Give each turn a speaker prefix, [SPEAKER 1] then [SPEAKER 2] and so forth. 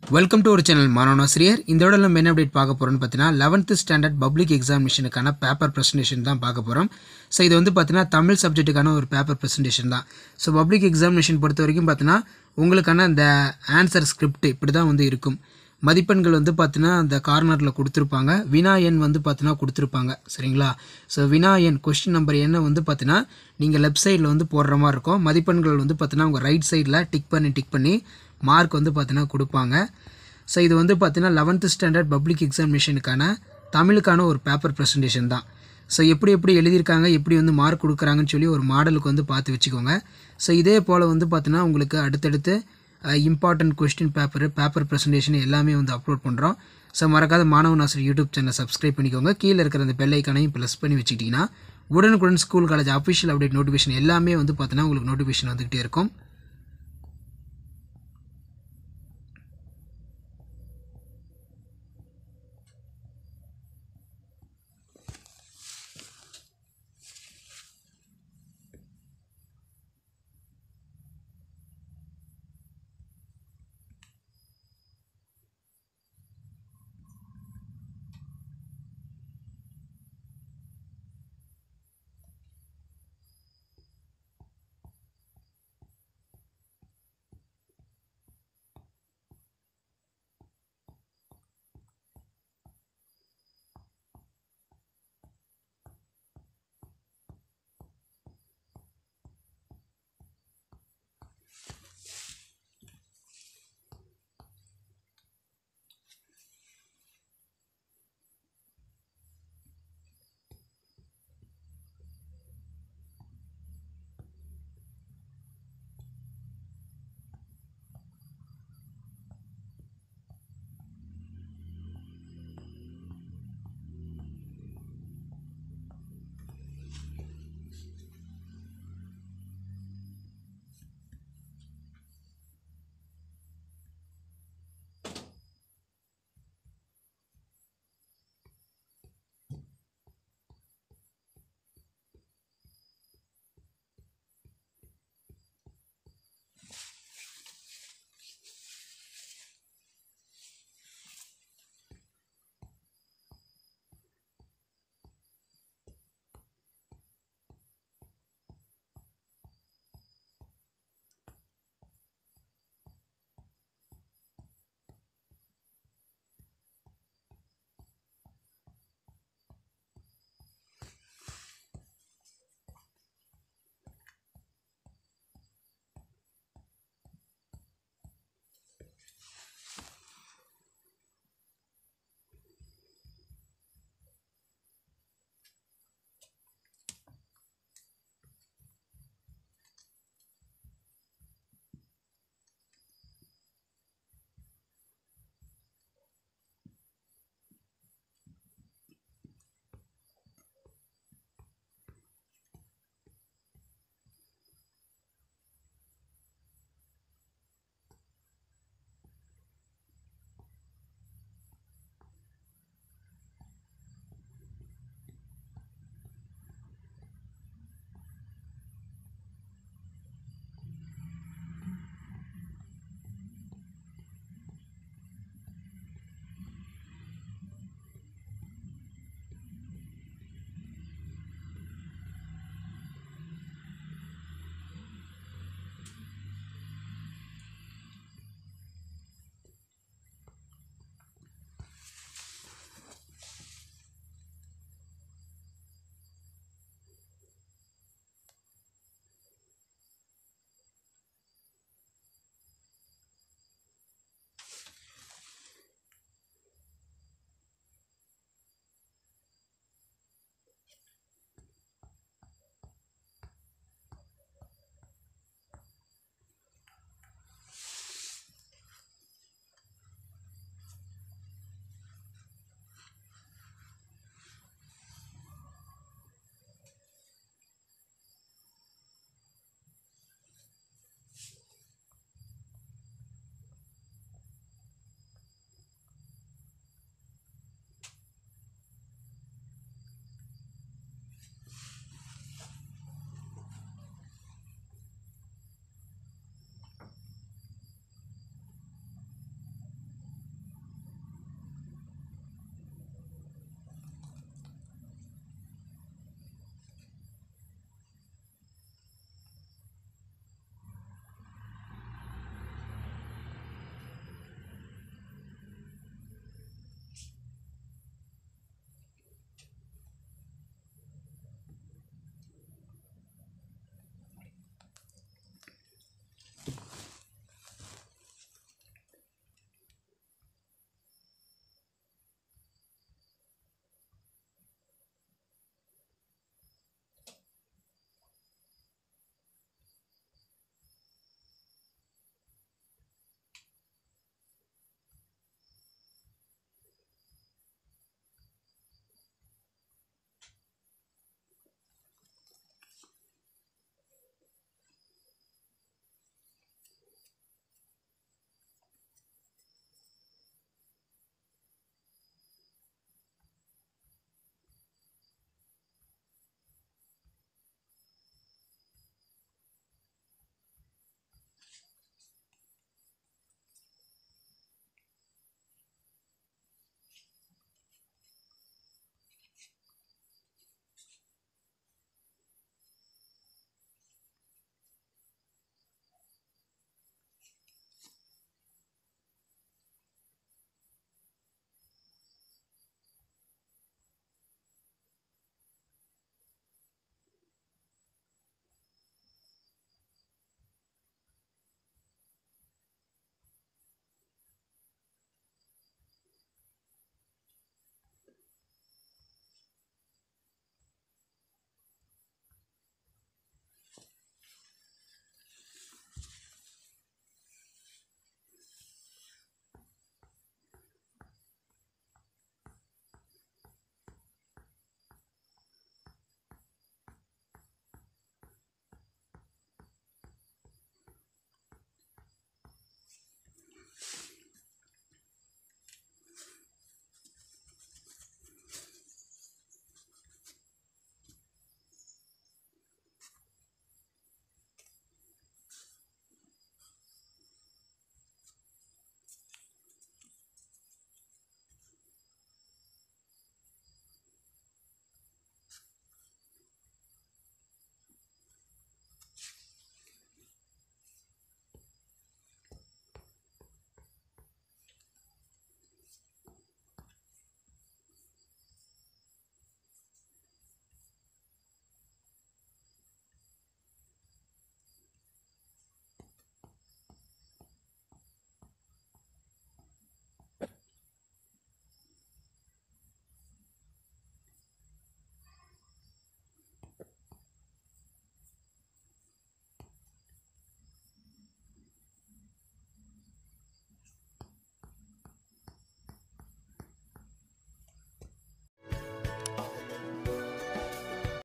[SPEAKER 1] welcome to ஒரு channel மாணவனாசிரியர் இந்த விட நம்ம என்ன அப்டேட் பார்க்க போகிறோம்னு பார்த்தீங்கன்னா லெவன்த்து ஸ்டாண்டர்ட் பப்ளிக் எக்ஸாமினேஷனுக்கான பேப்பர் ப்ரெசன்டேஷன் தான் பார்க்க போகிறோம் ஸோ இது வந்து பார்த்தீங்கன்னா தமிழ் சப்ஜெக்ட்டுக்கான ஒரு பேப்பர் ப்ரெசன்டேஷன் தான் ஸோ பப்ளிக் எக்ஸாமினேஷன் பொறுத்த வரைக்கும் பார்த்தீங்கன்னா உங்களுக்கான அந்த ஆன்சர் ஸ்கிரிப்ட் இப்படி தான் வந்து இருக்கும் மதிப்பெண்கள் வந்து பார்த்தீங்கன்னா அந்த கார்னரில் கொடுத்துருப்பாங்க வினா எண் வந்து பார்த்தீங்கன்னா கொடுத்துருப்பாங்க சரிங்களா ஸோ வினா எண் கொஸ்டின் நம்பர் என்ன வந்து பார்த்தீங்கன்னா நீங்கள் லெஃப்ட் சைடில் வந்து போடுற மாதிரி இருக்கும் மதிப்பெண்கள் வந்து பார்த்தீங்கன்னா உங்கள் ரைட் சைடில் டிக் பண்ணி டிக் பண்ணி மார்க் வந்து பார்த்தீங்கன்னா கொடுப்பாங்க ஸோ இது வந்து பார்த்தீங்கன்னா லெவன்த்து ஸ்டாண்டர்ட் பப்ளிக் எக்ஸாமினேஷனுக்கான தமிழுக்கான ஒரு பேப்பர் ப்ரெசன்டேஷன் தான் ஸோ எப்படி எப்படி எழுதியிருக்காங்க எப்படி வந்து மார்க் கொடுக்குறாங்கன்னு சொல்லி ஒரு மாடலுக்கு வந்து பார்த்து வச்சுக்கோங்க ஸோ இதே போல் வந்து பார்த்தீங்கன்னா உங்களுக்கு அடுத்தடுத்து important question paper paper presentation எல்லாமே வந்து அப்லோட் பண்ணுறோம் ஸோ மறக்காத மாணவன் ஆசிரியர் யூடியூப் சேனலை சப்ஸ்கிரைப் பண்ணிக்கோங்க கீழே இருக்கிற அந்த பெல் ஐக்கானையும் ப்ளஸ் பண்ணி வச்சுக்கிட்டிங்கன்னா உடனுக்குடன் school college official update notification எல்லாமே வந்து பார்த்தீங்கன்னா உங்களுக்கு நோட்டிஃபிகேஷன் வந்துகிட்டே இருக்கும்